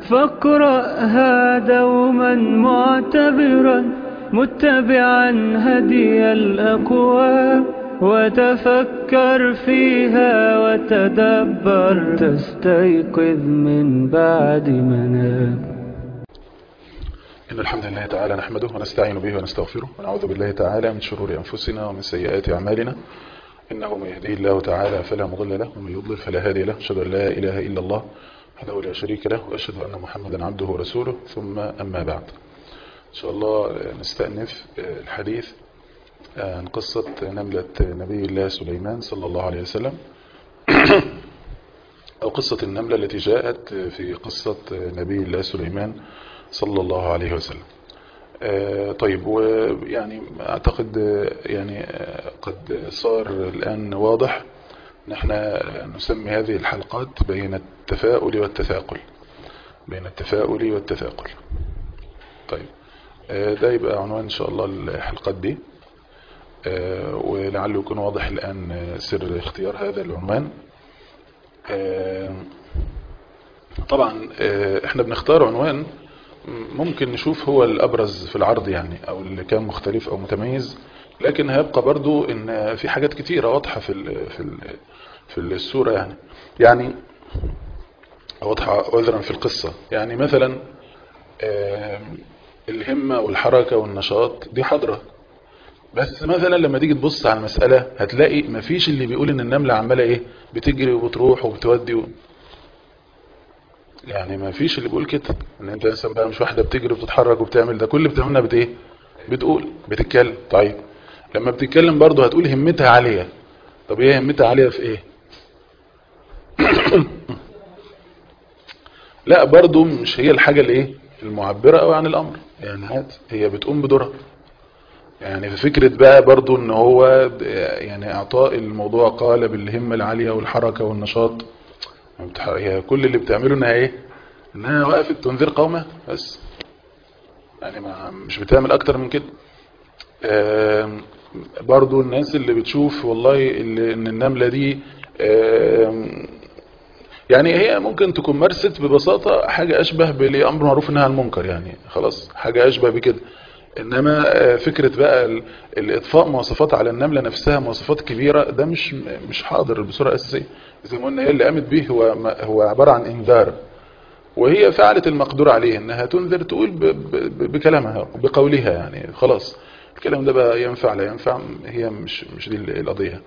فاقرأها دوما معتبرا متبعا هدي الأقوام وتفكر فيها وتدبر تستيقظ من بعد منام إن الحمد لله تعالى نحمده ونستعين به ونستغفره ونعوذ بالله تعالى من شرور أنفسنا ومن سيئات أعمالنا إنه من يهديه الله تعالى فلا مضل له ومن يضلل فلا هادي له أشهد أن لا إله إلا الله وحده لا شريك له وأشهد أن محمدا عبده ورسوله ثم أما بعد إن شاء الله نستأنف الحديث عن قصة نملة نبي الله سليمان صلى الله عليه وسلم أو قصة النملة التي جاءت في قصة نبي الله سليمان صلى الله عليه وسلم طيب ويعني أعتقد يعني قد صار الآن واضح نحن نسمي هذه الحلقات بين التفاؤل والتثاقل بين التفاؤل والتثاقل طيب ده يبقى عنوان إن شاء الله الحلقات دي ولعله يكون واضح الآن سر اختيار هذا العنوان طبعا احنا بنختار عنوان ممكن نشوف هو الأبرز في العرض يعني أو اللي كان مختلف أو متميز لكن هيبقى برضو إن في حاجات كتيرة واضحة في ال في ال في الصورة يعني يعني واضحة عذرا في القصة يعني مثلا الهمة والحركة والنشاط دي حاضرة بس مثلا لما تيجي تبص على المسألة هتلاقي مفيش اللي بيقول ان النملة عمالة ايه بتجري وبتروح وبتودي و... يعني ما فيش اللي بيقول كده ان انت مثلا بقى مش واحده بتجري وبتتحرك وبتعمل ده كل اللي بتعملها بت ايه بتقول بتتكلم طيب لما بتتكلم برضه هتقول همتها عاليه طب ايه همتها عاليه في ايه لا برضه مش هي الحاجه اللي ايه المعبره قوي عن الامر يعني هات هي بتقوم بدورها يعني في فكره بقى برضه ان هو يعني اعطاء الموضوع قال بالهمه العاليه والحركه والنشاط هي كل اللي بتعمله انها ايه انها وقفت تنذر قومها بس يعني ما مش بتعمل اكتر من كده برضو الناس اللي بتشوف والله اللي ان النملة دي يعني هي ممكن تكون مارست ببساطة حاجة اشبه بالامر معروف انها المنكر يعني خلاص حاجة اشبه بكده انما فكرة بقى الاطفاء مواصفات على النملة نفسها مواصفات كبيرة ده مش مش حاضر بصورة اساسية زي ما قلنا هي اللي قامت به هو هو عبارة عن انذار وهي فعلت المقدور عليه انها تنذر تقول ب ب بكلامها بقولها يعني خلاص الكلام ده بقى ينفع لا ينفع هي مش مش دي القضية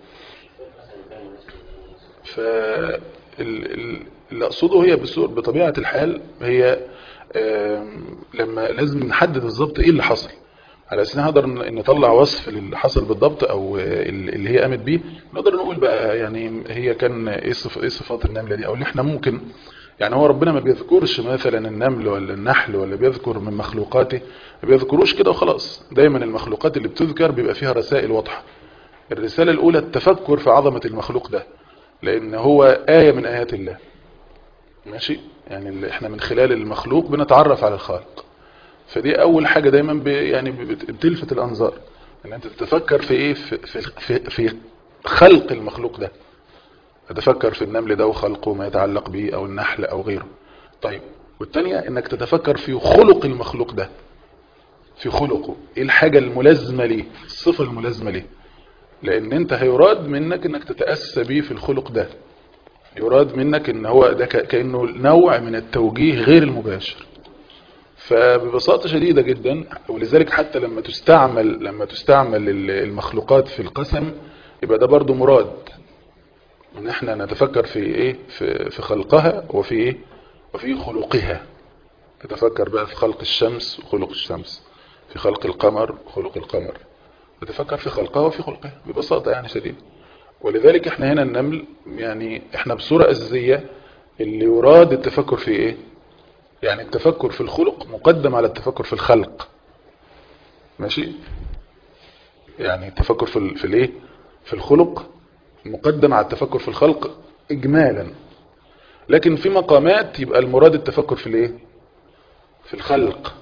ف اللي اقصده هي بطبيعة الحال هي لما لازم نحدد بالظبط ايه اللي حصل على اساس نقدر نطلع وصف اللي حصل بالضبط او اللي هي قامت بيه نقدر نقول بقى يعني هي كان ايه صفات النمله دي او اللي احنا ممكن يعني هو ربنا ما بيذكرش مثلا النمل ولا النحل ولا بيذكر من مخلوقاته ما بيذكروش كده وخلاص دايما المخلوقات اللي بتذكر بيبقى فيها رسائل واضحه الرساله الاولى التفكر في عظمه المخلوق ده لان هو ايه من ايات الله ماشي يعني احنا من خلال المخلوق بنتعرف على الخالق فدي اول حاجة دايما ب يعني بتلفت الانظار ان انت تتفكر في ايه في, في, في خلق المخلوق ده تتفكر في النمل ده وخلقه ما يتعلق به او النحل او غيره طيب والتانية انك تتفكر في خلق المخلوق ده في خلقه ايه الحاجة الملازمة ليه الصفة الملازمة ليه لان انت هيراد منك انك تتأسى بيه في الخلق ده يراد منك ان هو ده كأنه نوع من التوجيه غير المباشر فببساطة شديدة جدا ولذلك حتى لما تستعمل لما تستعمل المخلوقات في القسم يبقى ده برضو مراد ان احنا نتفكر في ايه في, في خلقها وفي ايه وفي خلقها نتفكر بقى في خلق الشمس وخلق الشمس في خلق القمر وخلق القمر نتفكر في خلقها وفي خلقها ببساطة يعني شديدة ولذلك احنا هنا النمل يعني احنا بصورة اساسية اللي يراد التفكر في ايه يعني التفكر في الخلق مقدم على التفكر في الخلق ماشي يعني التفكر في في الايه في الخلق مقدم على التفكر في الخلق اجمالا لكن في مقامات يبقى المراد التفكر في الايه في الخلق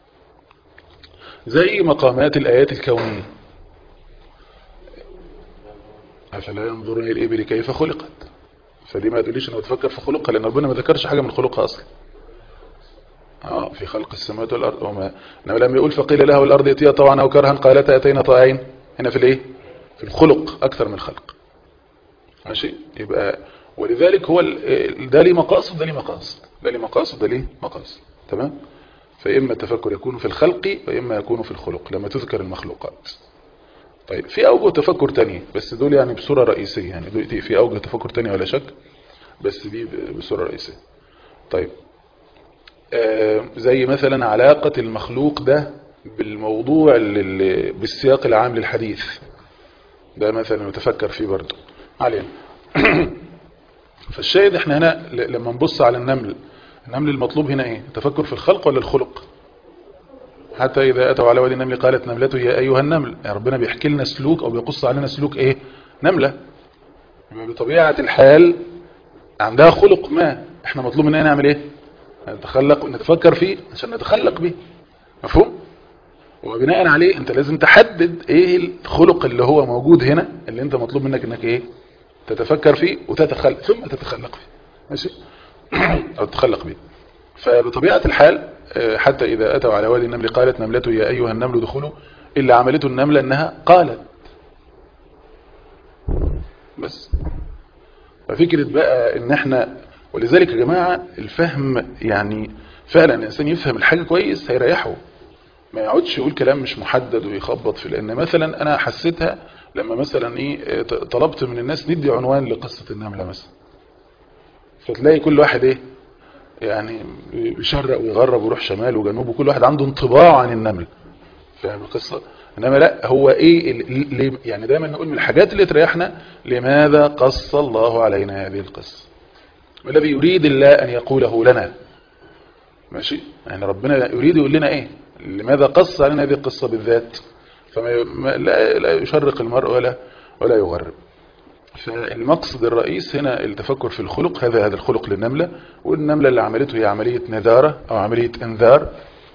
زي مقامات الايات الكونيه افلا ينظرون الى الابل كيف خلقت فدي ما تقوليش انا بتفكر في خلقها لان ربنا ما ذكرش حاجه من خلقها اصلا اه في خلق السماوات والارض وما انما لما يقول فقيل لها والارض ائتيا طوعا او كرها قالتا اتينا طائعين هنا في الايه في الخلق اكثر من الخلق ماشي يبقى ولذلك هو ال- ده ليه مقاصد ده ليه مقاصد ده ليه مقاصد ده ليه مقاصد تمام فإما التفكر يكون في الخلق وإما يكون في الخلق لما تذكر المخلوقات طيب في أوجه تفكر تانية بس دول يعني بصورة رئيسية يعني دول في أوجه تفكر تانية ولا شك بس دي ب- بصورة رئيسية طيب آه زي مثلا علاقة المخلوق ده بالموضوع اللي بالسياق العام للحديث ده مثلا نتفكر فيه برضه علينا فالشاهد احنا هنا ل- لما نبص على النمل النمل المطلوب هنا ايه التفكر في الخلق ولا الخلق حتى اذا اتوا على وادي النمل قالت نملته يا ايها النمل يعني ربنا بيحكي لنا سلوك او بيقص علينا سلوك ايه نملة يبقى بطبيعة الحال عندها خلق ما احنا مطلوب مننا نعمل ايه نتخلق ونتفكر فيه عشان نتخلق به مفهوم وبناء عليه انت لازم تحدد ايه الخلق اللي هو موجود هنا اللي انت مطلوب منك انك ايه تتفكر فيه وتتخلق ثم تتخلق فيه ماشي او تتخلق به فبطبيعة الحال آه، حتى إذا أتوا على وادي النمل قالت نملته يا أيها النمل ادخلوا إلا عملته النملة أنها قالت بس ففكرة بقى ان احنا ولذلك يا جماعة الفهم يعني فعلا الانسان يفهم الحاجة كويس هيريحه ما يقعدش يقول كلام مش محدد ويخبط في لان مثلا انا حسيتها لما مثلا ايه ط- طلبت من الناس ندي عنوان لقصة النملة مثلا فتلاقي كل واحد ايه يعني يشرق ويغرب ويروح شمال وجنوب وكل واحد عنده انطباع عن النمل فاهم القصة انما لا هو ايه ال- ليه- يعني دايما نقول من الحاجات اللي تريحنا لماذا قص الله علينا هذه القصة والذي يريد الله ان يقوله لنا ماشي يعني ربنا يريد يقول لنا ايه لماذا قص علينا هذه القصة بالذات فما ي- ما- لا, لا يشرق المرء ولا ولا يغرب فالمقصد الرئيس هنا التفكر في الخلق هذا هذا الخلق للنملة والنملة اللي عملته هي عملية نذارة أو عملية انذار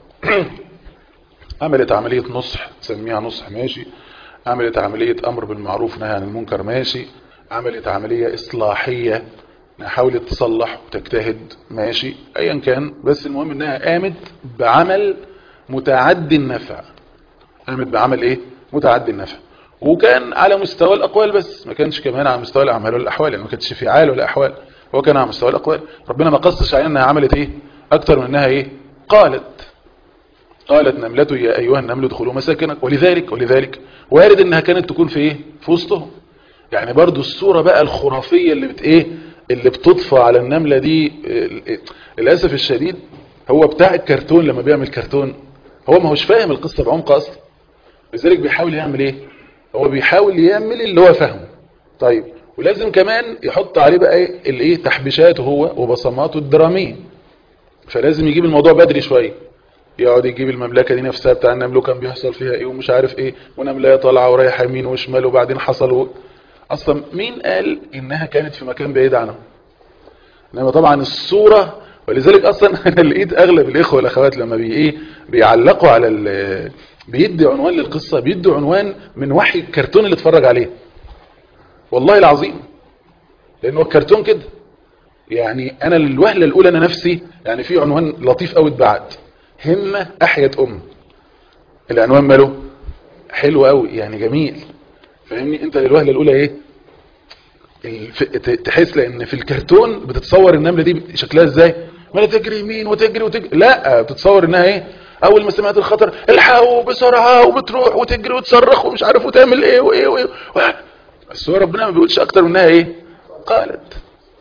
عملت عملية نصح تسميها نصح ماشي عملت عملية أمر بالمعروف نهي عن المنكر ماشي عملت عملية إصلاحية حاولت تصلح وتجتهد ماشي أيا كان بس المهم إنها قامت بعمل متعدي النفع قامت بعمل إيه متعدي النفع وكان على مستوى الأقوال بس ما كانش كمان على مستوى الأعمال والأحوال يعني ما كانتش فعال ولا أحوال هو كان على مستوى الأقوال ربنا ما قصش علينا إنها عملت إيه أكتر من إنها إيه قالت قالت نملة يا أيها النمل ادخلوا مساكنك ولذلك ولذلك وارد إنها كانت تكون في إيه في وسطهم يعني برضو الصورة بقى الخرافية اللي بت إيه اللي بتطفى على النملة دي إيه، للأسف الشديد هو بتاع الكرتون لما بيعمل كرتون هو ما هوش فاهم القصة بعمق أصلا لذلك بيحاول يعمل إيه هو بيحاول يعمل اللي هو فاهمه طيب ولازم كمان يحط عليه بقى ايه الايه تحبيشاته هو وبصماته الدراميه فلازم يجيب الموضوع بدري شويه يقعد يجيب المملكه دي نفسها بتاع النملو كان بيحصل فيها ايه ومش عارف ايه ونمله طالعه ورايحه يمين وشمال وبعدين حصل و... اصلا مين قال انها كانت في مكان بعيد عنهم انما طبعا الصوره ولذلك اصلا انا لقيت اغلب الاخوه والاخوات لما بي ايه بيعلقوا على ال بيدي عنوان للقصه بيدي عنوان من وحي الكرتون اللي اتفرج عليه والله العظيم لانه الكرتون كده يعني انا الوهله الاولى انا نفسي يعني في عنوان لطيف قوي اتبعت همه احيت ام العنوان ماله حلو قوي يعني جميل فاهمني انت الوهله الاولى ايه الف... ت- تحس لان في الكرتون بتتصور النمله دي شكلها ازاي ما تجري يمين وتجري وتجري لا بتتصور انها ايه اول ما سمعت الخطر الحقوا بسرعه وبتروح وتجري وتصرخ ومش عارف وتعمل ايه وايه وايه و... بس هو ربنا ما بيقولش اكتر منها ايه قالت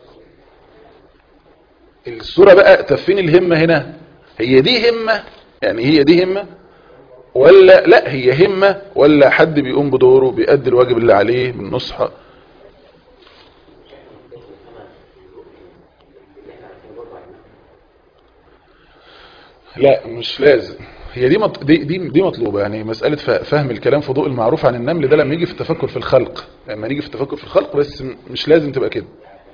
الصوره بقى طب فين الهمه هنا هي دي همه يعني هي دي همه ولا لا هي همه ولا حد بيقوم بدوره بيأدي الواجب اللي عليه بالنصح لا مش لازم هي دي مط... دي دي دي مطلوبه يعني مساله ف- فهم الكلام في ضوء المعروف عن النمل ده لما يجي في التفكر في الخلق لما نيجي في التفكر في الخلق بس م- مش لازم تبقى كده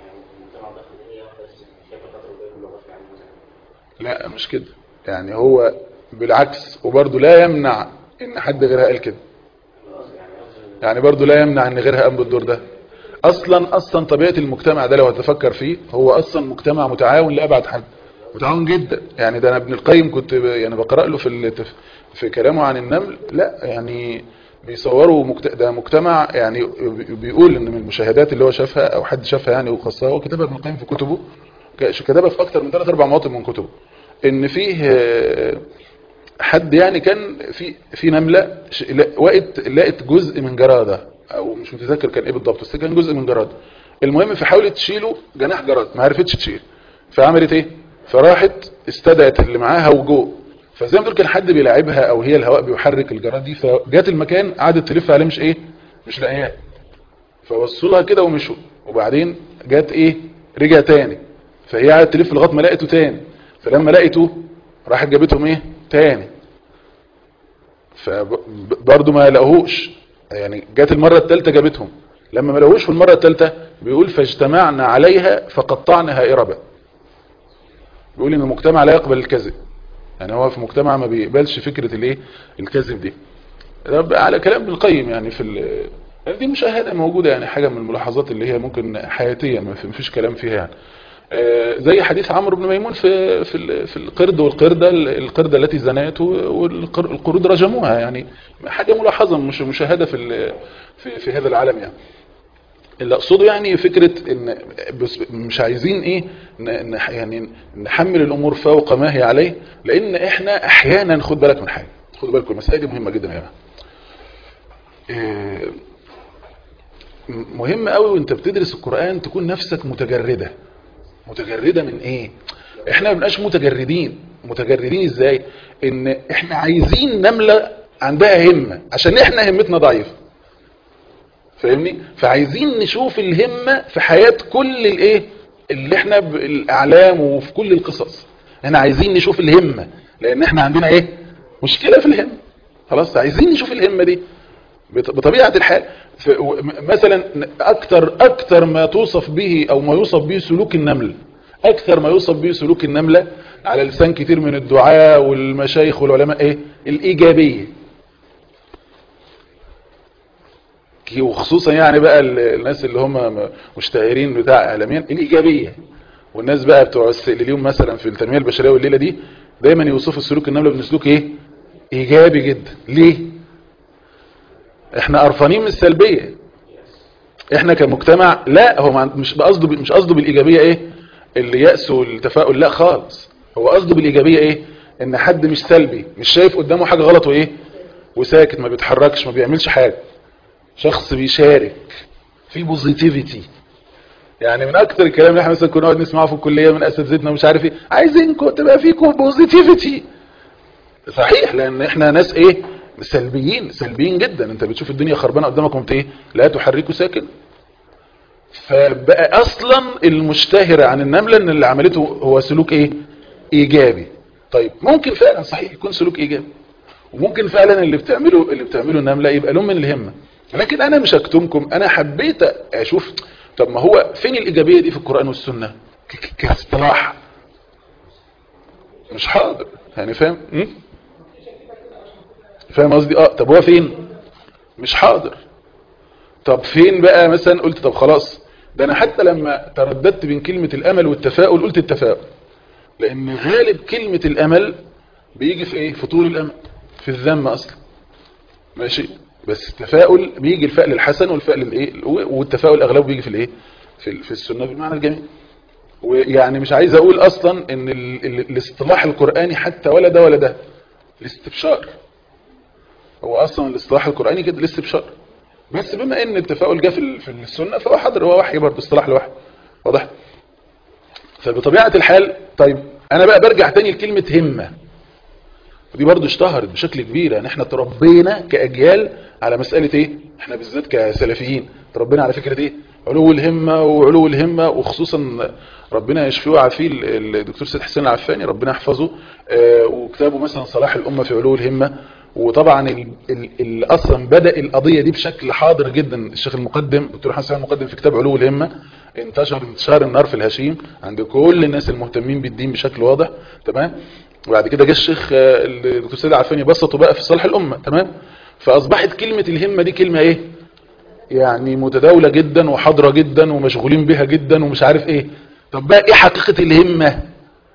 لا مش كده يعني هو بالعكس وبرضه لا يمنع ان حد غيرها قال كده يعني برضه لا يمنع ان غيرها قام بالدور ده اصلا اصلا طبيعه المجتمع ده لو هتفكر فيه هو اصلا مجتمع متعاون لابعد حد متعاون جدا يعني ده انا ابن القيم كنت ب- يعني بقرا له في ال- في كلامه عن النمل لا يعني بيصوروا مجت... ده مجتمع يعني بي- بيقول ان من المشاهدات اللي هو شافها او حد شافها يعني وخاصه هو كتبها ابن القيم في كتبه ك- كتبها في اكتر من ثلاث اربع مواطن من كتبه ان فيه آه، حد يعني كان في في نمله ش- لا- وقت لقت جزء من جراده او مش متذكر كان ايه بالضبط بس كان جزء من جراده المهم فحاولت تشيله جناح جراد ما عرفتش تشيل فعملت ايه فراحت استدعت اللي معاها وجوه فزي ما تقول كان حد بيلاعبها او هي الهواء بيحرك الجراد دي فجات المكان قعدت تلف عليه مش ايه مش لاقياه فبصوا لها كده ومشوا وبعدين جت ايه رجع تاني فهي قعدت تلف لغايه ما لقيته تاني فلما لقيته راحت جابتهم ايه تاني فبرضه ما لقوهوش يعني جت المره الثالثه جابتهم لما ما لقوهوش في المره الثالثه بيقول فاجتمعنا عليها فقطعناها اربا بيقول ان المجتمع لا يقبل الكذب يعني هو في مجتمع ما بيقبلش فكره الايه الكذب دي ده بقى على كلام ابن القيم يعني في ال- يعني دي مشاهده موجوده يعني حاجه من الملاحظات اللي هي ممكن حياتيه ما في- مفيش كلام فيها يعني آه، زي حديث عمرو بن ميمون في في ال- في القرد والقرده القرده التي زنت والقرود رجموها يعني حاجه ملاحظه مش مشاهده في ال- في في هذا العالم يعني اللي اقصده يعني فكره ان بس مش عايزين ايه ن- ن- يعني نحمل الامور فوق ما هي عليه لان احنا احيانا خد بالك من حاجه خدوا بالكم المساله دي مهمه جدا يا جماعه آه، مهم قوي وانت بتدرس القران تكون نفسك متجرده متجردة من ايه احنا ما بنبقاش متجردين متجردين ازاي ان احنا عايزين نملة عندها همة عشان احنا همتنا ضعيفة فاهمني فعايزين نشوف الهمة في حياة كل الايه اللي احنا بالاعلام وفي كل القصص احنا عايزين نشوف الهمة لان احنا عندنا ايه مشكلة في الهمة خلاص عايزين نشوف الهمة دي بط- بطبيعة الحال ف- و- م- مثلا أكتر, أكتر ما توصف به أو ما يوصف به سلوك النمل أكثر ما يوصف به سلوك النملة على لسان كتير من الدعاء والمشايخ والعلماء إيه؟ الإيجابية كي- وخصوصا يعني بقى ال- الناس اللي هم م- مشتهرين بتاع إعلاميا الإيجابية والناس بقى بتوع السائلين مثلا في التنمية البشرية والليلة دي دايما يوصفوا سلوك النملة بسلوك إيه؟ إيجابي جدا ليه؟ احنا قرفانين من السلبية احنا كمجتمع لا هو ما- مش قصده مش قصده بالايجابيه ايه اللي يأس والتفاؤل لا خالص هو قصده بالايجابيه ايه ان حد مش سلبي مش شايف قدامه حاجه غلط وايه وساكت ما بيتحركش ما بيعملش حاجه شخص بيشارك في بوزيتيفيتي يعني من اكتر الكلام اللي احنا مثلا كنا نقعد نسمعه في الكليه من اساتذتنا مش عارف ايه عايزينكم تبقى فيكم بوزيتيفيتي صحيح لان احنا ناس ايه سلبيين سلبيين جدا انت بتشوف الدنيا خربانه قدامك وانت ايه لا تحركوا ساكن فبقى اصلا المشتهر عن النمله ان اللي عملته هو سلوك ايه ايجابي طيب ممكن فعلا صحيح يكون سلوك ايجابي وممكن فعلا اللي بتعمله اللي بتعمله النمله يبقى لهم من الهمه لكن انا مش هكتمكم انا حبيت اشوف طب ما هو فين الايجابيه دي في القران والسنه ك- ك- كاصطلاح مش حاضر يعني فاهم م? فاهم قصدي اه طب هو فين مش حاضر طب فين بقى مثلا قلت طب خلاص ده انا حتى لما ترددت بين كلمة الامل والتفاؤل قلت التفاؤل لان غالب كلمة الامل بيجي في ايه في طول الامل في الذم اصلا ماشي بس التفاؤل بيجي الفأل الحسن والفأل الايه والتفاؤل اغلبه بيجي في الايه في, ال- في السنة بالمعنى الجميل ويعني مش عايز اقول اصلا ان ال ال الاصطلاح القرآني حتى ولا ده ولا ده الاستبشار هو اصلا الاصطلاح القرآني كده الاستبشار بس بما ان التفاؤل جاء في ال- في السنة فهو حاضر هو وحي برضه اصطلاح لوحي واضح فبطبيعة الحال طيب انا بقى برجع تاني لكلمة همة ودي برضه اشتهرت بشكل كبير يعني احنا تربينا كأجيال على مسألة ايه احنا بالذات كسلفيين تربينا على فكرة ايه علو الهمة وعلو الهمة وخصوصا ربنا يشفيه ويعافيه ال- الدكتور سيد حسين العفاني ربنا يحفظه آه، وكتابه مثلا صلاح الأمة في علو الهمة وطبعا ال- ال- ال- اصلا بدأ القضية دي بشكل حاضر جدا الشيخ المقدم دكتور حسن المقدم في كتاب علو الهمة انتشر انتشار النار في الهشيم عند كل الناس المهتمين بالدين بشكل واضح تمام وبعد كده جه الشيخ آه، الدكتور سيد عفاني بسطه بقى في صالح الأمة تمام فأصبحت كلمة الهمة دي كلمة ايه يعني متداولة جدا وحاضرة جدا ومشغولين بها جدا ومش عارف ايه طب بقى ايه حقيقة الهمة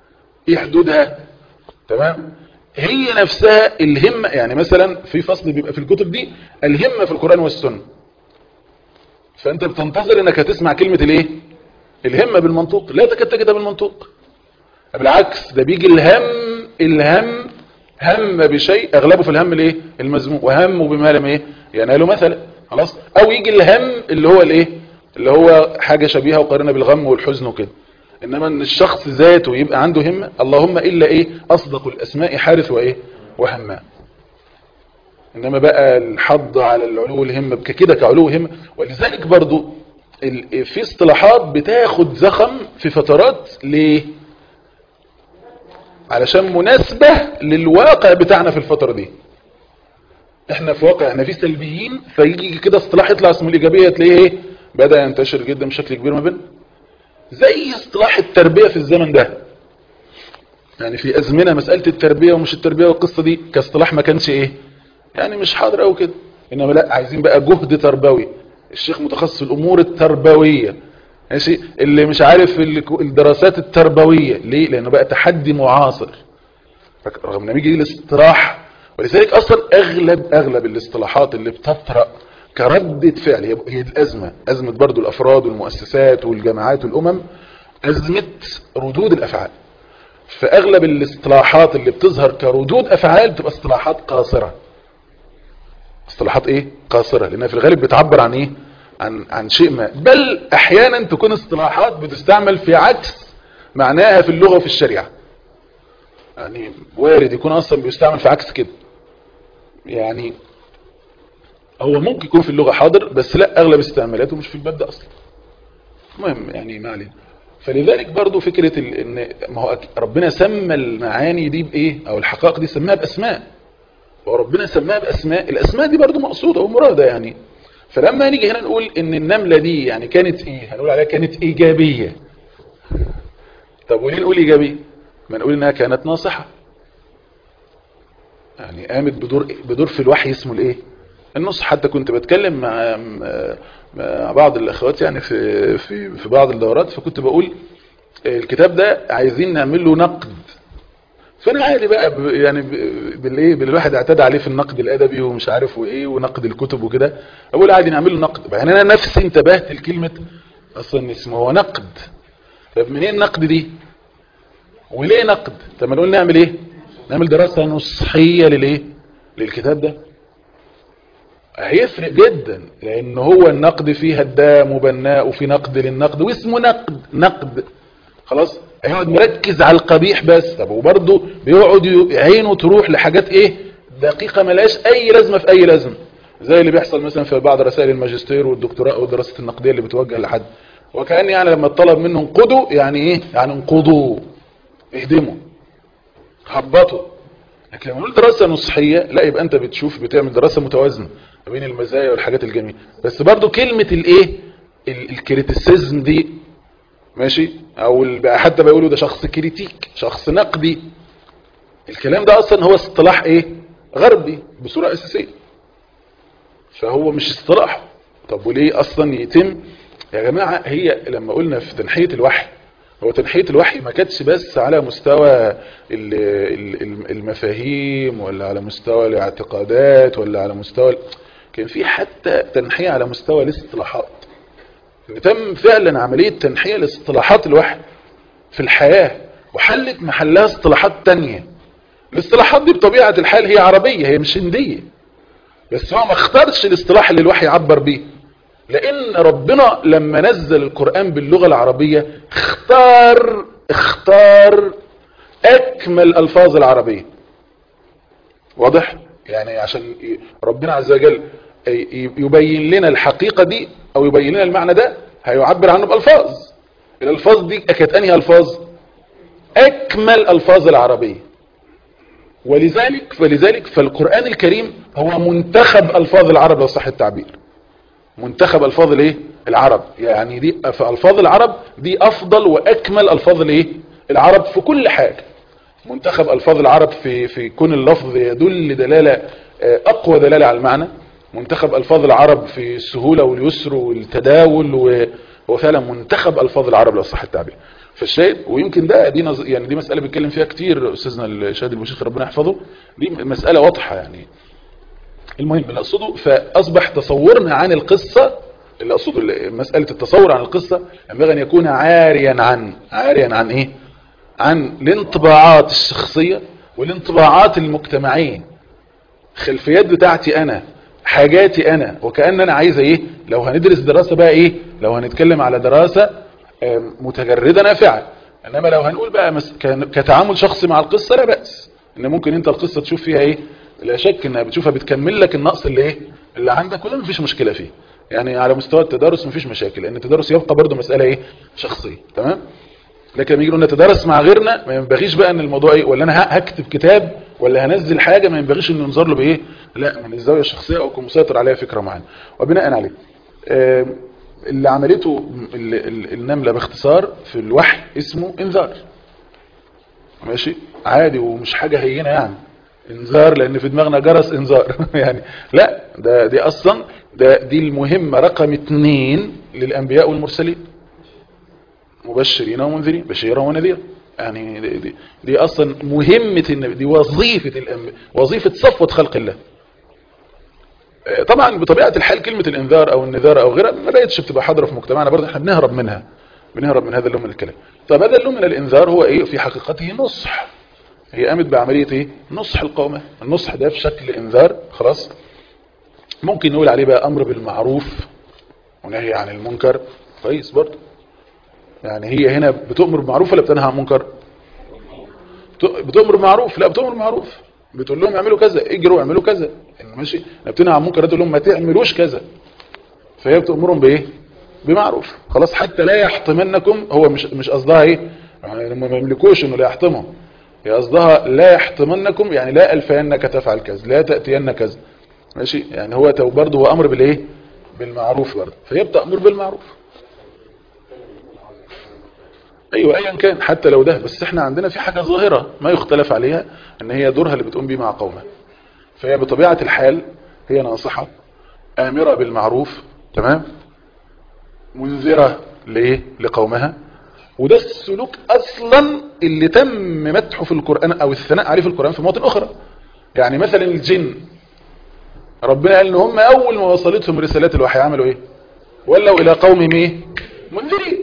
ايه حدودها تمام هي نفسها الهمة يعني مثلا في فصل بيبقى في الكتب دي الهمة في القرآن والسنة فانت بتنتظر انك هتسمع كلمة الايه الهمة بالمنطوق لا تكاد تجدها بالمنطوق بالعكس ده بيجي الهم الهم هم بشيء اغلبه في الهم الايه المذموم وهم بما لم ايه يناله مثلا خلاص او يجي الهم اللي هو الايه اللي هو حاجة شبيهة وقارنة بالغم والحزن وكده انما ان الشخص ذاته يبقى عنده همة اللهم الا ايه اصدق الاسماء حارث وايه وهمام انما بقى الحض على العلو الهمة كده كعلو همة ولذلك برضو ال- في اصطلاحات بتاخد زخم في فترات ليه علشان مناسبة للواقع بتاعنا في الفترة دي احنا في واقع احنا في سلبيين فيجي كده اصطلاح يطلع اسمه الايجابية تلاقيه ايه بدأ ينتشر جدا بشكل كبير ما بين زي اصطلاح التربية في الزمن ده يعني في ازمنة مسألة التربية ومش التربية والقصة دي كاصطلاح ما كانش ايه يعني مش حاضر او كده انما لا عايزين بقى جهد تربوي الشيخ متخصص في الامور التربوية ماشي اللي مش عارف ال- الدراسات التربوية ليه لانه بقى تحدي معاصر رغم ان يجي الاصطلاح ولذلك اصلا اغلب اغلب الاصطلاحات اللي بتطرأ كردة فعل هي هي الازمة ازمة برضو الافراد والمؤسسات والجماعات والامم ازمة ردود الافعال فاغلب الاصطلاحات اللي بتظهر كردود افعال بتبقى اصطلاحات قاصرة اصطلاحات ايه قاصرة لانها في الغالب بتعبر عن ايه عن عن شيء ما بل احيانا تكون اصطلاحات بتستعمل في عكس معناها في اللغة وفي الشريعة يعني وارد يكون اصلا بيستعمل في عكس كده يعني هو ممكن يكون في اللغة حاضر بس لا اغلب استعمالاته مش في الباب ده اصلا المهم يعني ما علينا فلذلك برضو فكرة ال- ان ما هو أك- ربنا سمى المعاني دي بايه او الحقائق دي سماها باسماء وربنا سماها باسماء الاسماء دي برضو مقصودة ومرادة يعني فلما نيجي هنا نقول ان النملة دي يعني كانت ايه هنقول عليها كانت ايجابية طب وليه نقول ايجابية ما نقول انها كانت ناصحة يعني قامت بدور بدور في الوحي اسمه الايه النص حتى كنت بتكلم مع مع بعض الاخوات يعني في في في بعض الدورات فكنت بقول الكتاب ده عايزين نعمل له نقد فانا عادي بقى ب- يعني ب- بالايه بالواحد اعتدى عليه في النقد الادبي ومش عارف وايه ونقد الكتب وكده اقول عادي نعمل له نقد يعني انا نفسي انتبهت لكلمه اصلا اسمه هو نقد طب منين النقد دي وليه نقد طب ما نقول نعمل ايه نعمل دراسه نصحيه للايه للكتاب ده هيفرق جدا لان هو النقد فيه هدام وبناء وفي نقد للنقد واسمه نقد نقد خلاص هيقعد مركز على القبيح بس طب وبرضه بيقعد ي- عينه تروح لحاجات ايه دقيقة ملهاش اي لازمة في اي لازمة زي اللي بيحصل مثلا في بعض رسائل الماجستير والدكتوراه والدراسة النقدية اللي بتوجه لحد وكأن يعني لما الطلب منه انقضوا يعني ايه يعني انقضوا اهدموا هبطوا لكن لما نقول دراسة نصحية لا يبقى انت بتشوف بتعمل دراسة متوازنة ما بين المزايا والحاجات الجميلة بس برضو كلمة الايه ال- الكريتيسيزم دي ماشي او ال- بقى حتى بيقولوا ده شخص كريتيك شخص نقدي الكلام ده اصلا هو اصطلاح ايه غربي بصورة اساسية فهو مش اصطلاح طب وليه اصلا يتم يا جماعة هي لما قلنا في تنحية الوحي هو تنحية الوحي ما كانتش بس على مستوى ال- ال- ال- المفاهيم ولا على مستوى الاعتقادات ولا على مستوى ال- كان في حتى تنحية على مستوى الاصطلاحات إن تم فعلا عملية تنحية لاصطلاحات الوحي في الحياة وحلت محلها اصطلاحات تانية الاصطلاحات دي بطبيعة الحال هي عربية هي مش هندية بس هو ما اختارش الاصطلاح اللي الوحي عبر بيه لان ربنا لما نزل القرآن باللغة العربية اختار اختار اكمل الفاظ العربية واضح يعني عشان ي- ربنا عز وجل ي- يبين لنا الحقيقة دي او يبين لنا المعنى ده هيعبر عنه بألفاظ الالفاظ دي كانت انهي الفاظ اكمل الفاظ العربية ولذلك فلذلك فالقرآن الكريم هو منتخب الفاظ العرب لو صح التعبير منتخب الفاظ الايه العرب يعني دي في الفاظ العرب دي افضل واكمل الفاظ الايه العرب في كل حاجة منتخب الفاظ العرب في في كون اللفظ يدل دلالة آه، اقوى دلالة على المعنى منتخب الفاظ العرب في السهولة واليسر والتداول وهو فعلا منتخب الفاظ العرب لو صح التعبير فالشاهد ويمكن ده دي نظ... يعني دي مساله بيتكلم فيها كتير استاذنا الشاهد البشيخ ربنا يحفظه دي مساله واضحه يعني المهم اللي اقصده فاصبح تصورنا عن القصه اللي اقصده اللي- مساله التصور عن القصه ينبغي ان يكون عاريا عن عاريا عن ايه عن الانطباعات الشخصيه والانطباعات المجتمعيه خلفيات بتاعتي انا حاجاتي انا وكأن انا عايز ايه لو هندرس دراسة بقى ايه لو هنتكلم على دراسة آم، متجردة نافعة انما لو هنقول بقى مس- كان- كتعامل شخصي مع القصة لا بأس ان ممكن انت القصة تشوف فيها ايه لا شك انها بتشوفها بتكمل لك النقص اللي ايه اللي عندك ولا مفيش مشكلة فيه يعني على مستوى التدارس مفيش مشاكل لان التدارس يبقى برضه مسألة ايه شخصية تمام لكن لما يجي نتدرس مع غيرنا ما ينبغيش بقى ان الموضوع ايه ولا انا ه- هكتب كتاب ولا هنزل حاجة ما ينبغيش ان ينظر له بايه لا من الزاوية الشخصية او يكون مسيطر عليها فكرة معينة وبناء عليه آم، اللي عملته ال- ال- النملة باختصار في الوحي اسمه انذار ماشي عادي ومش حاجة هينة يعني انذار لان في دماغنا جرس انذار يعني لا ده دي اصلا ده دي المهمة رقم اتنين للانبياء والمرسلين مبشرين ومنذرين بشيرا ونذيرا يعني دي, دي, دي اصلا مهمة النبي دي وظيفة الانبياء وظيفة صفوة خلق الله آه، طبعا بطبيعة الحال كلمة الانذار او النذار او غيرها ما بقتش بتبقى حاضرة في مجتمعنا برضه احنا بنهرب منها بنهرب من هذا اللون من الكلام طب هذا اللون من الانذار هو ايه في حقيقته نصح هي قامت بعملية ايه نصح القومة النصح ده في شكل انذار خلاص ممكن نقول عليه بقى امر بالمعروف ونهي عن المنكر كويس برضه يعني هي هنا بتؤمر بمعروف ولا بتنهى عن منكر بت- بتؤمر بمعروف لا بتؤمر بمعروف بتقول لهم اعملوا كذا اجروا اعملوا كذا إن ماشي لا بتنهى عن منكر تقول لهم ما تعملوش كذا فهي بتأمرهم بايه بمعروف خلاص حتى لا يحطمنكم هو مش مش قصدها ايه يعني لما ما يملكوش انه لا يحطمهم هي قصدها لا يحطمنكم يعني لا الفينك تفعل كذا لا تأتين كذا ماشي يعني هو تو- برضه هو امر بالايه بالمعروف برضه فهي بتأمر بالمعروف ايوه ايا كان حتى لو ده بس احنا عندنا في حاجة ظاهرة ما يختلف عليها ان هي دورها اللي بتقوم بيه مع قومها فهي بطبيعة الحال هي ناصحة آمرة بالمعروف تمام منذرة لإيه لقومها وده السلوك أصلا اللي تم مدحه في القرآن أو الثناء عليه في القرآن في مواطن أخرى يعني مثلا الجن ربنا قال إن هم أول ما وصلتهم رسالات الوحي عملوا إيه ولوا إلى قومهم إيه منذرين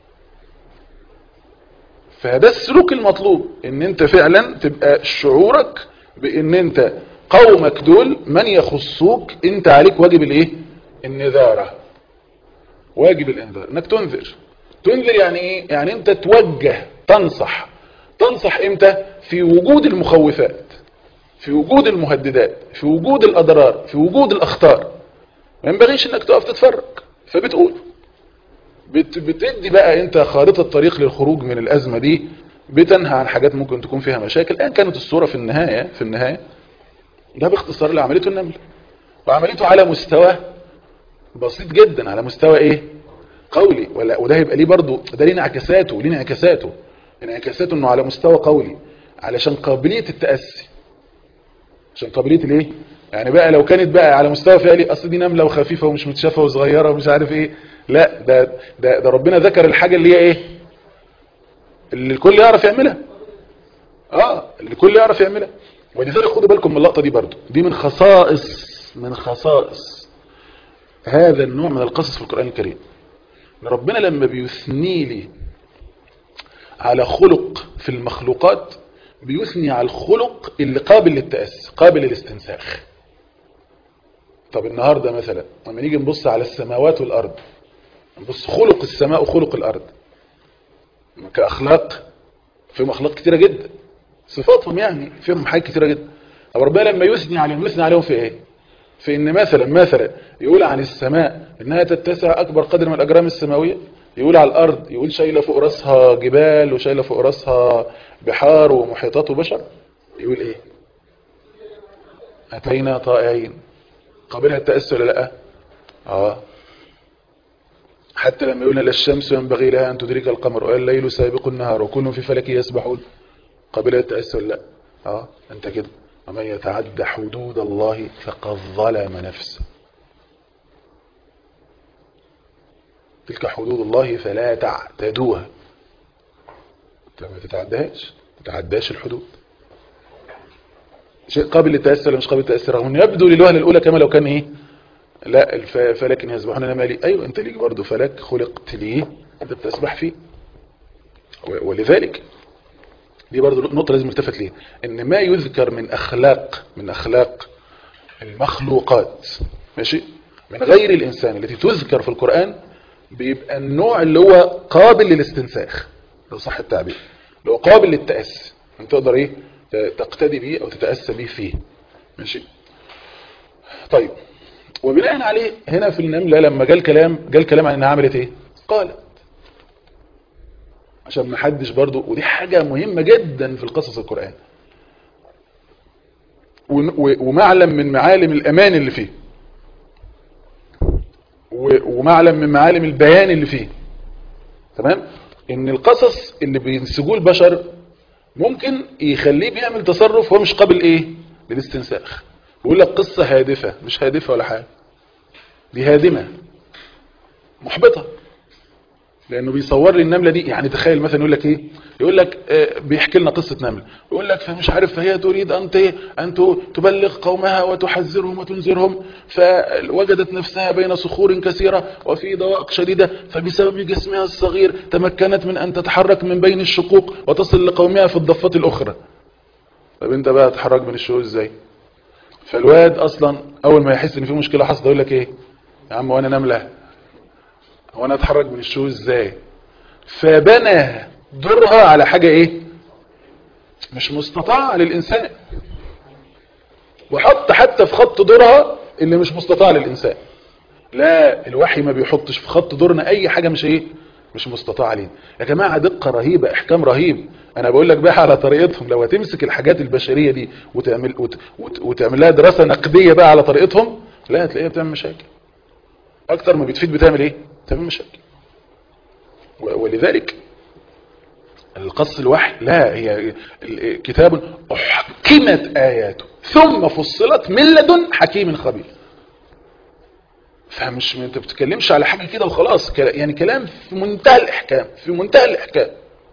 فده السلوك المطلوب ان انت فعلا تبقى شعورك بان انت قومك دول من يخصوك انت عليك واجب الايه النذارة واجب الانذار انك تنذر تنذر يعني ايه يعني انت توجه تنصح تنصح امتى في وجود المخوفات في وجود المهددات في وجود الاضرار في وجود الاخطار ما ينبغيش انك تقف تتفرج فبتقول بت بتدي بقى انت خارطة طريق للخروج من الازمة دي بتنهى عن حاجات ممكن تكون فيها مشاكل ان كانت الصورة في النهاية في النهاية ده باختصار اللي عملته النملة وعملته على مستوى بسيط جدا على مستوى ايه قولي ولا وده هيبقى ليه برضو ده ليه انعكاساته ليه انعكاساته انعكاساته انه على مستوى قولي علشان قابلية التأسي عشان قابلية الايه يعني بقى لو كانت بقى على مستوى فعلي اصل دي نملة وخفيفة ومش متشافة وصغيرة ومش عارف ايه لا ده, ده, ده ربنا ذكر الحاجة اللي هي ايه اللي الكل يعرف يعملها اه اللي الكل يعرف يعملها ولذلك خدوا بالكم من اللقطة دي برضو دي من خصائص من خصائص هذا النوع من القصص في القرآن الكريم ربنا لما بيثني لي على خلق في المخلوقات بيثني على الخلق اللي قابل للتأسي قابل للاستنساخ طب النهاردة مثلا لما نيجي نبص على السماوات والأرض نبص خلق السماء وخلق الأرض كأخلاق فيهم أخلاق كتيرة جدا صفاتهم يعني فيهم حاجات كتيرة جدا طب ربنا لما يثني عليهم يثني عليهم في ايه في ان مثلا مثلا يقول عن السماء انها تتسع اكبر قدر من الاجرام السماويه يقول على الارض يقول شايله فوق راسها جبال وشايله فوق راسها بحار ومحيطات وبشر يقول ايه اتينا طائعين قابلها التاسي ولا لا اه حتى لما يقولنا للشمس ينبغي لها ان تدرك القمر والليل سابق النهار وكل في فلك يسبحون قابلها التاسي ولا لا اه انت كده ومن يتعد حدود الله فقد ظلم نفسه تلك حدود الله فلا تعتدوها انت ما تتعداش ما تتعداش الحدود شيء قابل للتأثر ولا مش قابل للتأثر رغم انه يبدو للوهلة الأولى كما لو كان ايه لا الف... فلك يسبحون انا مالي ايوه انت ليك برضه فلك خلقت ليه انت بتسبح فيه و... ولذلك دي برضه نقطة لازم نلتفت ليه ان ما يذكر من اخلاق من اخلاق المخلوقات ماشي من غير الانسان التي تذكر في القرآن بيبقى النوع اللي هو قابل للاستنساخ لو صح التعبير اللي هو قابل للتأسي انت تقدر ايه تقتدي بيه او تتأسى بيه فيه ماشي طيب وبناء عليه هنا في النملة لما جاء الكلام جاء الكلام عن انها عملت ايه قالت عشان ما حدش برضو ودي حاجة مهمة جدا في القصص القرآن ومعلم من معالم الأمان اللي فيه ومعلم من معالم البيان اللي فيه تمام ان القصص اللي بينسجوه البشر ممكن يخليه بيعمل تصرف هو مش قابل ايه للاستنساخ بيقول لك قصة هادفة مش هادفة ولا حاجة دي هادمة محبطة لانه بيصور لي النملة دي يعني تخيل مثلا يقول لك ايه يقول لك آه بيحكي لنا قصة نملة يقول لك فمش عارف فهي تريد ان ان تبلغ قومها وتحذرهم وتنذرهم فوجدت نفسها بين صخور كثيرة وفي ضوائق شديدة فبسبب جسمها الصغير تمكنت من ان تتحرك من بين الشقوق وتصل لقومها في الضفة الاخرى طب انت بقى تتحرك من الشقوق ازاي فالواد اصلا اول ما يحس ان في مشكلة حصلت يقول لك ايه يا عم وانا نملة هو انا اتحرك من الشو ازاي فبنى درها على حاجة ايه مش مستطاع للانسان وحط حتى في خط درها اللي مش مستطاع للانسان لا الوحي ما بيحطش في خط درنا اي حاجة مش ايه مش مستطاع علينا يا جماعة دقة رهيبة احكام رهيب انا بقول لك بقى على طريقتهم لو هتمسك الحاجات البشرية دي وتعمل, وت وت وتعمل لها دراسة نقدية بقى على طريقتهم لا هتلاقيها بتعمل مشاكل اكتر ما بتفيد بتعمل ايه تعمل مشاكل ولذلك القص الوحي لا هي كتاب احكمت اياته ثم فصلت من لدن حكيم خبير فمش انت بتتكلمش على حاجه كده وخلاص يعني كلام في منتهى الاحكام في منتهى الاحكام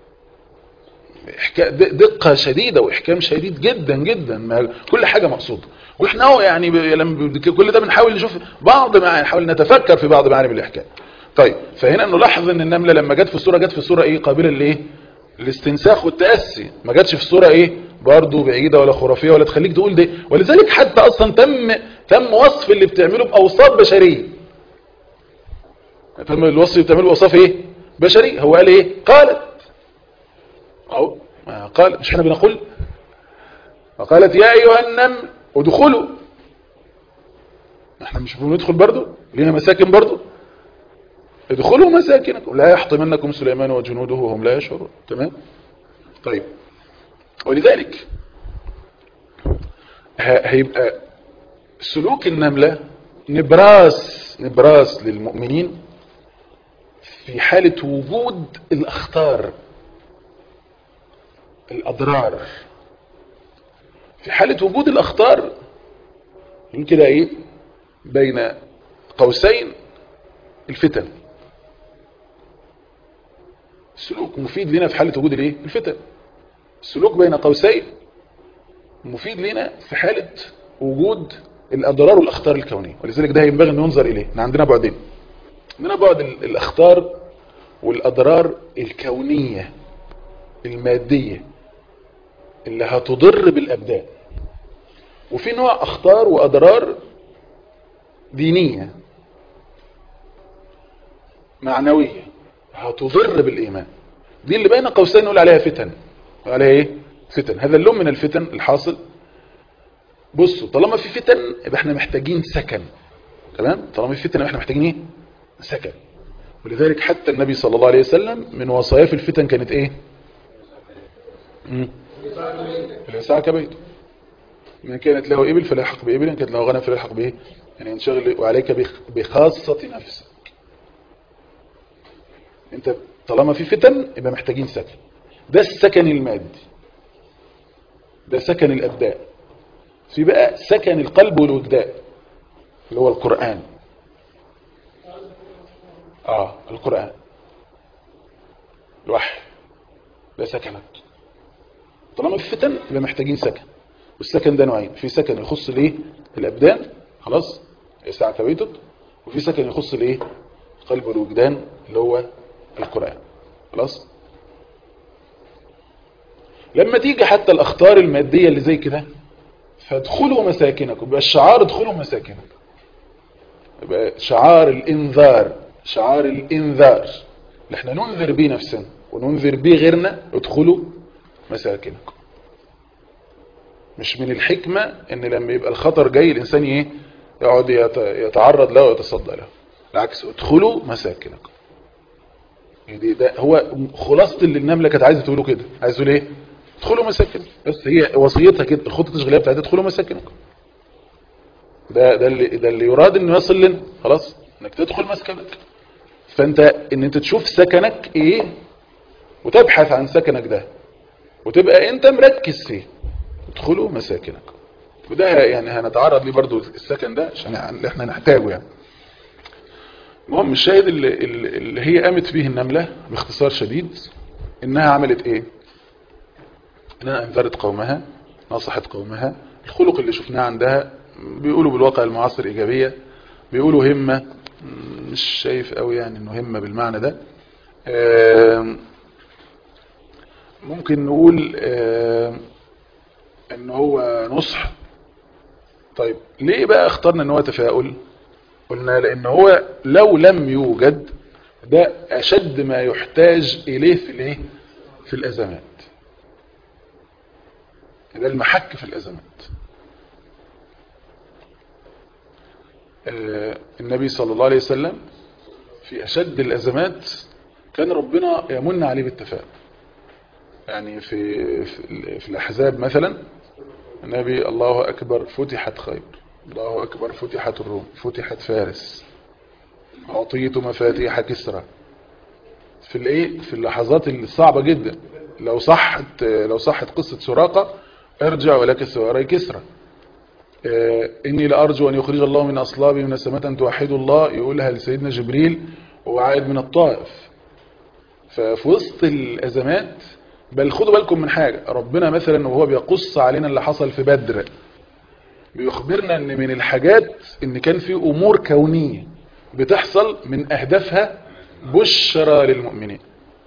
دقة شديدة واحكام شديد جدا جدا ما كل حاجة مقصودة واحنا هو يعني لما كل ده بنحاول نشوف بعض معاني نحاول نتفكر في بعض معاني الاحكام طيب فهنا نلاحظ ان النملة لما جت في الصورة جت في الصورة ايه قابلة لايه الاستنساخ والتأسي ما جاتش في الصورة ايه برضه بعيدة ولا خرافية ولا تخليك تقول ده ولذلك حتى اصلا تم تم وصف اللي بتعمله باوصاف بشرية تم الوصف اللي بتعمله باوصاف ايه بشرية هو قال ايه قالت اهو قال مش احنا بنقول وقالت يا ايها النمل ادخلوا احنا مش بندخل برضو لينا مساكن برضو ادخلوا مساكنكم لا يحطمنكم سليمان وجنوده وهم لا يشعرون تمام طيب ولذلك هيبقى سلوك النملة نبراس نبراس للمؤمنين في حالة وجود الأخطار الأضرار في حالة وجود الأخطار يمكن ايه بين قوسين الفتن السلوك مفيد لنا في حالة وجود الايه الفتن السلوك بين قوسين مفيد لنا في حالة وجود الأضرار والأخطار الكونية ولذلك ده ينبغي أن ينظر إليه احنا عندنا بعدين عندنا بعد الأخطار والأضرار الكونية المادية اللي هتضر بالأبدان وفي نوع أخطار وأضرار دينية معنوية هتضر بالإيمان دي اللي بين قوسين نقول عليها فتن نقول عليها ايه فتن هذا اللون من الفتن الحاصل بصوا طالما في فتن يبقى احنا محتاجين سكن تمام طالما في فتن يبقى احنا محتاجين ايه سكن ولذلك حتى النبي صلى الله عليه وسلم من وصاياه في الفتن كانت ايه الإساءة كبيته من كانت له إبل فلا يحق بإبل إن كانت له غنم فلا يحق بإيه يعني انشغل وعليك بخاصة نفسك انت طالما في فتن يبقى محتاجين سكن ده السكن المادي ده سكن الأبداء في بقى سكن القلب والوجدان اللي هو القرآن اه القرآن الوحي يبقى سكنك طالما في فتن يبقى محتاجين سكن والسكن ده نوعين في سكن يخص الايه الابدان خلاص ساعة بيتك وفي سكن يخص الايه القلب والوجدان اللي هو القرآن خلاص لما تيجي حتى الاخطار المادية اللي زي كده فادخلوا مساكنكم يبقى الشعار ادخلوا مساكنكم يبقى شعار الانذار شعار الانذار اللي احنا ننذر بيه نفسنا وننذر بيه غيرنا ادخلوا مساكنكم مش من الحكمة ان لما يبقى الخطر جاي الانسان ايه يقعد يتعرض له ويتصدى له بالعكس ادخلوا مساكنكم يعني ده هو خلاصة اللي النملة كانت عايزة تقوله كده عايزة تقول ايه ادخلوا مساكن بس هي وصيتها كده الخطة التشغيلية بتاعتها ادخلوا مساكنكم ده ده اللي ده اللي يراد انه يصل لنا خلاص انك تدخل مسكنك فانت ان انت تشوف سكنك ايه وتبحث عن سكنك ده وتبقى انت مركز فيه ادخلوا مساكنك وده يعني هنتعرض ليه برضو السكن ده عشان احنا نحتاجه يعني المهم الشاهد اللي, اللي هي قامت به النملة باختصار شديد انها عملت ايه انها انذرت قومها نصحت قومها الخلق اللي شفناه عندها بيقولوا بالواقع المعاصر ايجابية بيقولوا همة مش شايف قوي يعني انه همة بالمعنى ده ممكن نقول ان هو نصح طيب ليه بقى اخترنا ان هو تفاؤل قلنا لان هو لو لم يوجد ده اشد ما يحتاج اليه في الايه في الازمات ده المحك في الازمات النبي صلى الله عليه وسلم في اشد الازمات كان ربنا يمن عليه بالتفاؤل يعني في في, في الاحزاب مثلا النبي الله أكبر فتحت خيبر الله أكبر فتحت الروم فتحت فارس أعطيت مفاتيح كسرى في الايه في اللحظات الصعبة جدا لو صحت لو صحت قصة سراقة ارجع ولك سواري كسرى اه إني لأرجو أن يخرج الله من أصلابي من السماء أن توحدوا الله يقولها لسيدنا جبريل وهو عائد من الطائف ففي وسط الأزمات بل خدوا بالكم من حاجة ربنا مثلا وهو بيقص علينا اللي حصل في بدر بيخبرنا ان من الحاجات ان كان في امور كونية بتحصل من اهدافها بشرى للمؤمنين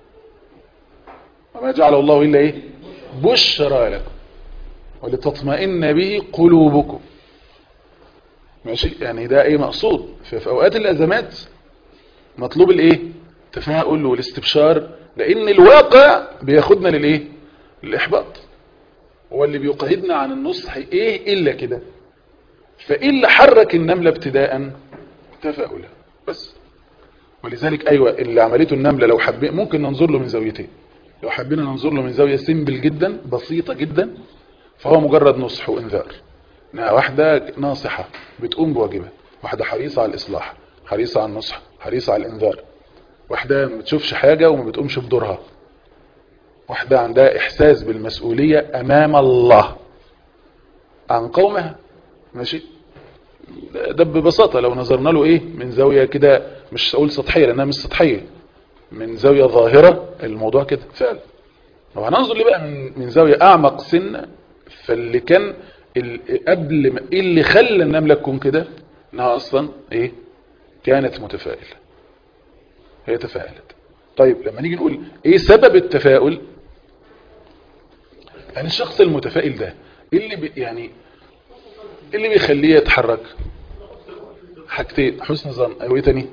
وما جعل الله الا ايه بشرى لكم ولتطمئن به قلوبكم ماشي يعني ده ايه مقصود في اوقات الازمات مطلوب الايه التفاؤل والاستبشار لان الواقع بياخدنا للايه للاحباط هو اللي بيقعدنا عن النصح ايه الا كده فايه اللي حرك النملة ابتداء تفاؤلا بس ولذلك ايوه اللي عملته النملة لو حبينا ممكن ننظر له من زاويتين لو حبينا ننظر له من زاوية سيمبل جدا بسيطة جدا فهو مجرد نصح وانذار انها واحدة ناصحة بتقوم بواجبها واحدة حريصة على الاصلاح حريصة على النصح حريصة على الانذار واحدة ما بتشوفش حاجة وما بتقومش بدورها واحدة عندها احساس بالمسؤولية امام الله عن قومها ماشي ده ببساطة لو نظرنا له ايه من زاوية كده مش اقول سطحية لانها مش سطحية من زاوية ظاهرة الموضوع كده فعلا لو هننظر ليه بقى من, من زاوية اعمق سنة فاللي كان قبل ما ايه اللي خلى النملة تكون كده انها اصلا ايه كانت متفائلة هي تفاءلت طيب لما نيجي نقول ايه سبب التفاؤل يعني الشخص المتفائل ده ايه اللي بي يعني ايه اللي بيخليه يتحرك حاجتين حسن ظن ايوه ايه تاني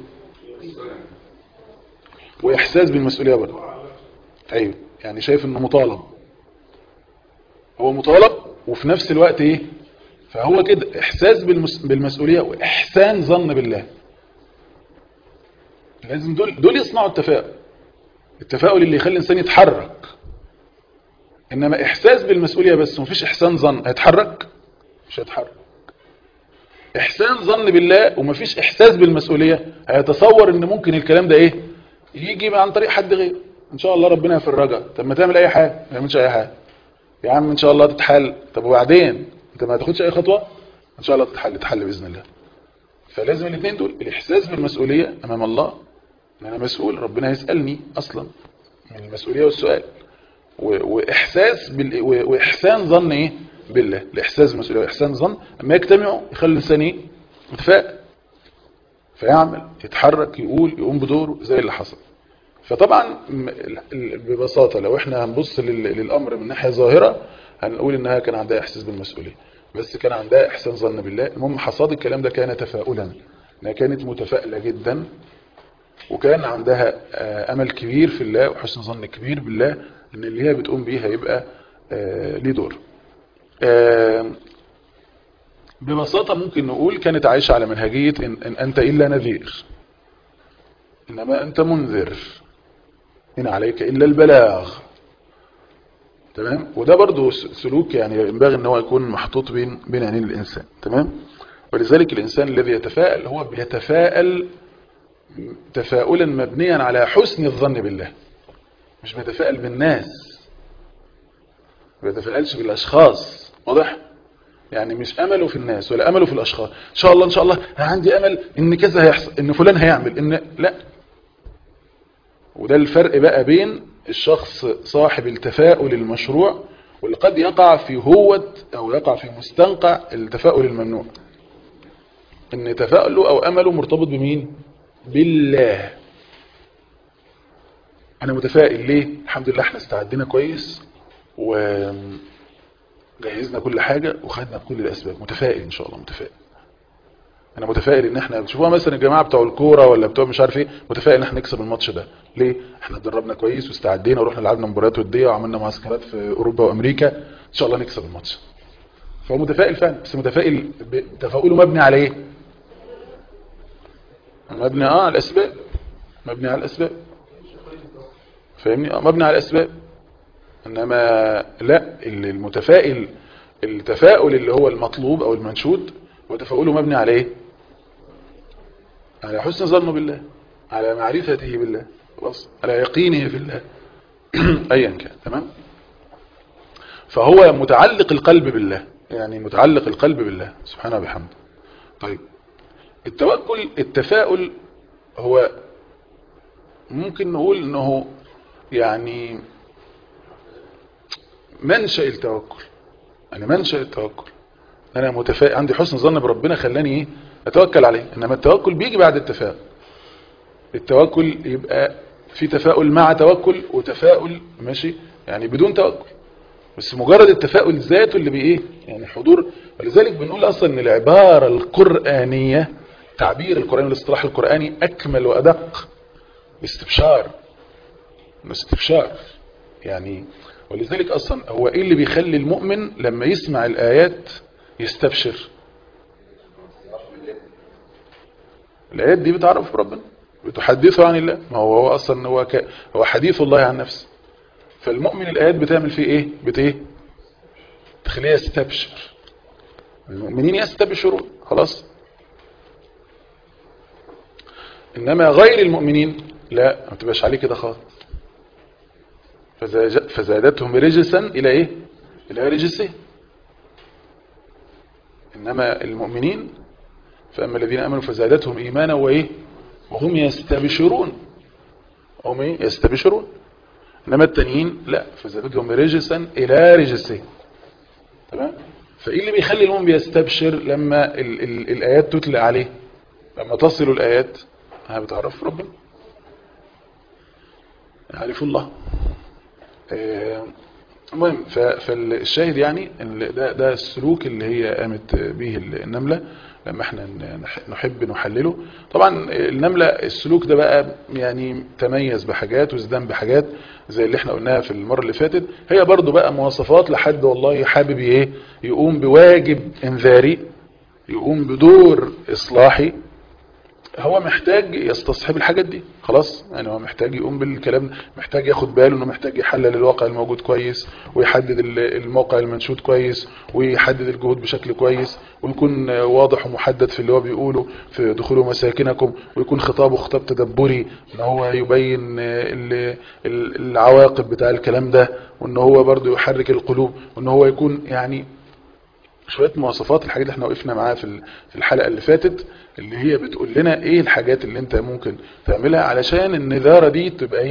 واحساس بالمسؤوليه برضه ايوه يعني شايف انه مطالب هو مطالب وفي نفس الوقت ايه فهو كده احساس بالمس... بالمسؤوليه واحسان ظن بالله لازم دول دول يصنعوا التفاؤل التفاؤل اللي يخلي الانسان يتحرك انما احساس بالمسؤوليه بس ومفيش احسان ظن هيتحرك مش هيتحرك احسان ظن بالله ومفيش احساس بالمسؤوليه هيتصور ان ممكن الكلام ده ايه يجي عن طريق حد غير ان شاء الله ربنا يفرجها طب ما تعمل اي حاجه ما تعملش اي حاجه يا عم ان شاء الله تتحل طب وبعدين انت ما تاخدش اي خطوه ان شاء الله تتحل تتحل باذن الله فلازم الاثنين دول الاحساس بالمسؤوليه امام الله ان انا مسؤول ربنا يسالني اصلا من المسؤوليه والسؤال و- واحساس بال... و- واحسان ظن ايه بالله الاحساس بالمسؤوليه واحسان ظن اما يجتمعوا يخلي الانسان ايه متفائل فيعمل يتحرك يقول يقوم بدوره زي اللي حصل فطبعا م- ال- ال- ببساطة لو احنا هنبص لل- للأمر من ناحية ظاهرة هنقول انها كان عندها احساس بالمسؤولية بس كان عندها احسان ظن بالله المهم حصاد الكلام ده كان تفاؤلا انها كانت متفائلة جدا وكان عندها آه، امل كبير في الله وحسن ظن كبير بالله ان اللي هي بتقوم بيه هيبقى آه، ليه دور آه، ببساطة ممكن نقول كانت عايشة على منهجية إن, إن أنت إلا نذير إنما أنت منذر إن عليك إلا البلاغ تمام وده برضو س- سلوك يعني ينبغي ان هو يكون محطوط بين بين عينين الإنسان تمام ولذلك الإنسان الذي يتفائل هو بيتفائل تفاؤلا مبنيا على حسن الظن بالله مش بيتفائل بالناس ما بيتفائلش بالأشخاص واضح يعني مش امله في الناس ولا امله في الاشخاص ان شاء الله ان شاء الله انا عندي امل ان كذا هيحصل ان فلان هيعمل ان لا وده الفرق بقى بين الشخص صاحب التفاؤل المشروع واللي قد يقع في هوة او يقع في مستنقع التفاؤل الممنوع ان تفاؤله او امله مرتبط بمين بالله انا متفائل ليه الحمد لله احنا استعدينا كويس و جهزنا كل حاجة وخدنا بكل الأسباب متفائل إن شاء الله متفائل أنا متفائل إن إحنا تشوفوها مثلا الجماعة بتوع الكورة ولا بتوع مش عارف إيه متفائل إن إحنا نكسب الماتش ده ليه؟ إحنا اتدربنا كويس واستعدينا ورحنا لعبنا مباريات ودية وعملنا معسكرات في أوروبا وأمريكا إن شاء الله نكسب الماتش فهو متفائل فعلا بس متفائل ب- تفاؤله مبني على إيه؟ مبني آه على الأسباب مبني على الأسباب فاهمني؟ آه مبني على الأسباب انما لا اللي المتفائل التفاؤل اللي هو المطلوب او المنشود هو تفاؤله مبني على ايه على حسن ظنه بالله على معرفته بالله خلاص على يقينه في الله ايا كان تمام فهو متعلق القلب بالله يعني متعلق القلب بالله سبحانه وبحمده طيب التوكل التفاؤل هو ممكن نقول انه يعني منشأ التوكل أنا منشأ التوكل أنا متفائل عندي حسن ظن بربنا خلاني إيه أتوكل عليه إنما التوكل بيجي بعد التفاؤل التوكل يبقى في تفاؤل مع توكل وتفاؤل ماشي يعني بدون توكل بس مجرد التفاؤل ذاته اللي بإيه يعني حضور ولذلك بنقول أصلا إن العبارة القرآنية تعبير القرآن والاصطلاح القرآني أكمل وأدق استبشار استبشار يعني ولذلك أصلا هو إيه اللي بيخلي المؤمن لما يسمع الآيات يستبشر الآيات دي بتعرف بربنا بتحدثه عن الله ما هو هو أصلا هو, ك... هو حديث الله عن نفسه فالمؤمن الآيات بتعمل فيه إيه بت إيه تخليه يستبشر المؤمنين يستبشرون خلاص إنما غير المؤمنين لا ما تبقاش عليه كده خالص فزاج- فزادتهم رجسا إلى إيه إلى رجسه إنما المؤمنين فأما الذين أمنوا فزادتهم إيمانا وإيه وهم يستبشرون هم إيه يستبشرون إنما التانيين لا فزادتهم رجسا إلى رجسه تمام فإيه اللي بيخلي المؤمن بيستبشر لما ال ال الآيات تتلى عليه لما تصل الآيات ها بتعرف ربنا يعرف الله آه، المهم ف- فالشاهد يعني ال- ده, ده السلوك اللي هي قامت به النملة لما احنا ن- نح- نحب نحلله طبعا النملة السلوك ده بقى يعني تميز بحاجات وازدان بحاجات زي اللي احنا قلناها في المرة اللي فاتت هي برضو بقى مواصفات لحد والله حابب ايه يقوم بواجب انذاري يقوم بدور اصلاحي هو محتاج يستصحب الحاجات دي خلاص يعني هو محتاج يقوم بالكلام محتاج ياخد باله انه محتاج يحلل الواقع الموجود كويس ويحدد ال- الموقع المنشود كويس ويحدد الجهود بشكل كويس ويكون واضح ومحدد في اللي هو بيقوله في دخوله مساكنكم ويكون خطابه خطاب تدبري ان هو يبين ال- ال- العواقب بتاع الكلام ده وان هو برضو يحرك القلوب وان هو يكون يعني شوية مواصفات الحاجات اللي احنا وقفنا معاها في ال- في الحلقة اللي فاتت اللي هي بتقول لنا ايه الحاجات اللي انت ممكن تعملها علشان النذارة دي تبقى ايه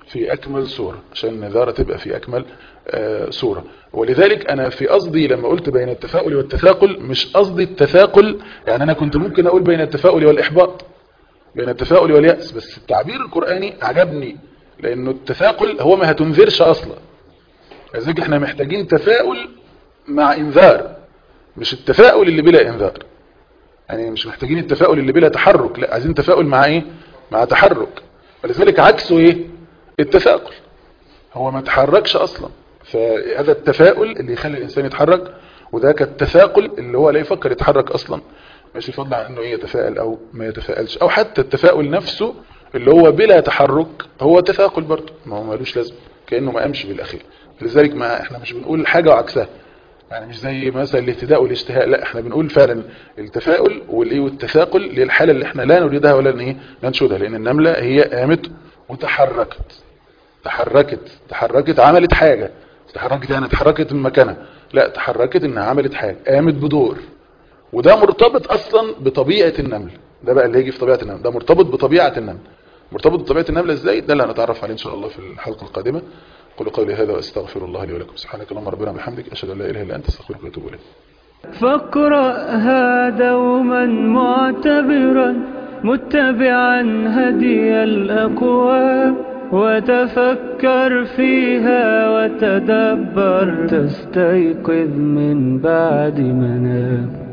في أكمل صورة عشان النظارة تبقى في أكمل آه صورة ولذلك أنا في قصدي لما قلت بين التفاؤل والتثاقل مش قصدي التثاقل يعني أنا كنت ممكن أقول بين التفاؤل والإحباط بين التفاؤل واليأس بس التعبير القرآني عجبني لأنه التثاقل هو ما هتنذرش أصلا لذلك احنا محتاجين تفاؤل مع إنذار مش التفاؤل اللي بلا إنذار يعني مش محتاجين التفاؤل اللي بلا تحرك لا عايزين تفاؤل مع ايه مع تحرك ولذلك عكسه ايه التثاقل هو ما تحركش اصلا فهذا التفاؤل اللي يخلي الانسان يتحرك وذاك التثاقل اللي هو لا يفكر يتحرك اصلا ماشي فضل عن انه ايه يتفائل او ما يتفائلش او حتى التفاؤل نفسه اللي هو بلا تحرك هو تثاقل برضه ما هو مالوش لازمه كانه ما قامش بالاخير لذلك ما احنا مش بنقول حاجه وعكسها يعني مش زي مثلا الاهتداء والاشتهاء لا احنا بنقول فعلا التفاؤل والايه والتثاقل للحاله اللي احنا لا نريدها ولا ايه ننشدها لان النمله هي قامت وتحركت تحركت تحركت عملت حاجه تحركت يعني تحركت من مكانها لا تحركت انها عملت حاجه قامت بدور وده مرتبط اصلا بطبيعه النمل ده بقى اللي هيجي في طبيعه النمل ده مرتبط بطبيعه النمل مرتبط بطبيعه النمله ازاي ده اللي هنتعرف عليه ان شاء الله في الحلقه القادمه قولوا قولي هذا واستغفر الله لي ولكم سبحانك اللهم ربنا وبحمدك اشهد ان لا اله الا انت استغفرك واتوب اليك فاقرأها دوما معتبرا متبعا هدي الأقوام وتفكر فيها وتدبر تستيقظ من بعد منام